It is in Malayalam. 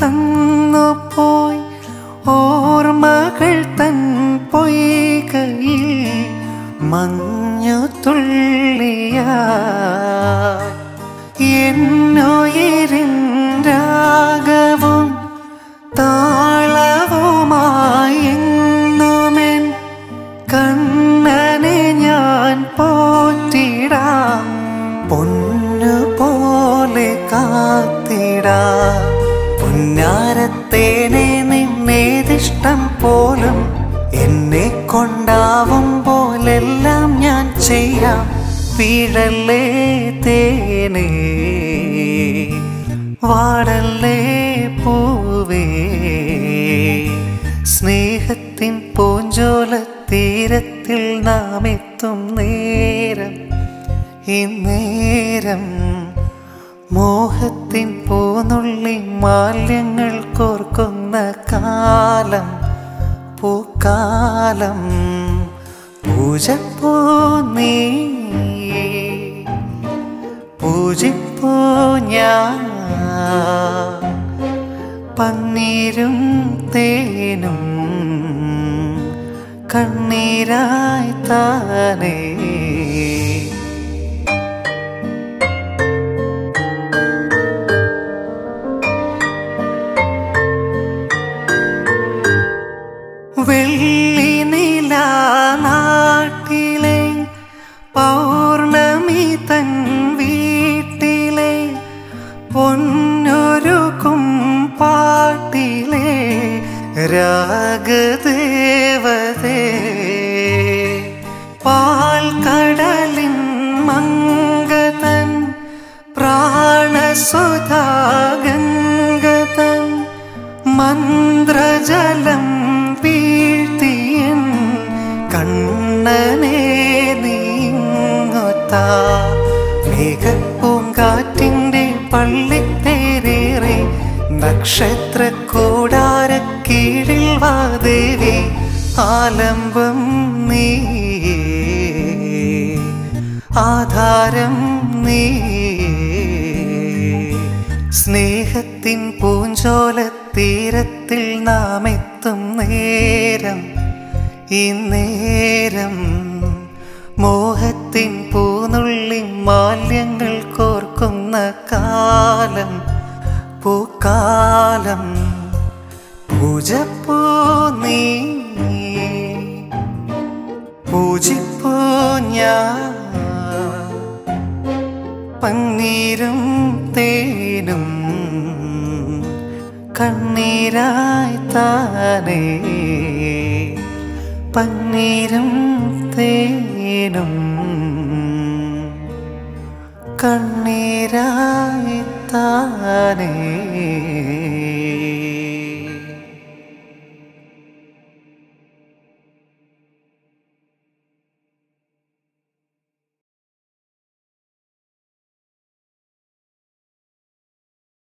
തന്നു പോയി ഓർമ്മകൾ തൻ പൊയ്കയിൽ മഞ്ഞു തുള്ളിയ എന്നുയിരിൻ രാഗവും താളവുമായി എന്നുമെൻ കണ്ണനെ ഞാൻ പോറ്റിടാം പൊന്നു പോലെ കാത്തിടാം പുന്നാരത്തേനെ നിന്നേതിഷ്ടം പോലും എന്നെ കൊണ്ടാവും പോലെല്ലാം ഞാൻ ചെയ്യാം വീഴല്ലേ തേനേ വാടല്ലേ പൂവേ സ്നേഹത്തിൻ പൂഞ്ചോല തീരത്തിൽ നാം എത്തും നേരം ഇന്നേരം മോഹത്തിൻ പൂനുള്ളി മാല്യങ്ങൾ കോർക്കുന്ന കാലം പൂക്കാലം പൂജപ്പൂ നീ പൂജിപ്പൂ ഞാൻ പന്നീരും തേനും കണ്ണീരായി താനേ വെള്ളി നില നാട്ടിലെ പൗർണമി തൻ വീട്ടിലെ പൊന്നൊരുക്കും പാട്ടിലെ രാഗദേവതേ പാൽക്കടലിൻ മങ്കതൻ പ്രാണസുധാഗംഗതൻ മന്ത്രജലം വീഴ്ത്തിയൻ കണ്ണനെ നീങ്ങുത്ത മേഘപ്പൂങ്കാറ്റിൻ്റെ പള്ളിത്തേരേറെ നക്ഷത്ര കൂടാര കീഴിൽ വാദേവി ആലംബം നീ ആധാരം നീ സ്നേഹത്തിൻ പൂഞ്ചോല തീരത്തിൽ നാം എത്തും നേരം ഈ നേരം മോഹത്തിൻ പൂനുള്ളി മാല്യങ്ങൾ കോർക്കുന്ന കാലം പൂക്കാലം പൂജപ്പൂ നീ പൂജിപ്പൂ ഞാൻ പന്നീരും തേനും കണ്ണീരായി താനേ പന്നീരും തേനും കണ്ണീരായി താനേ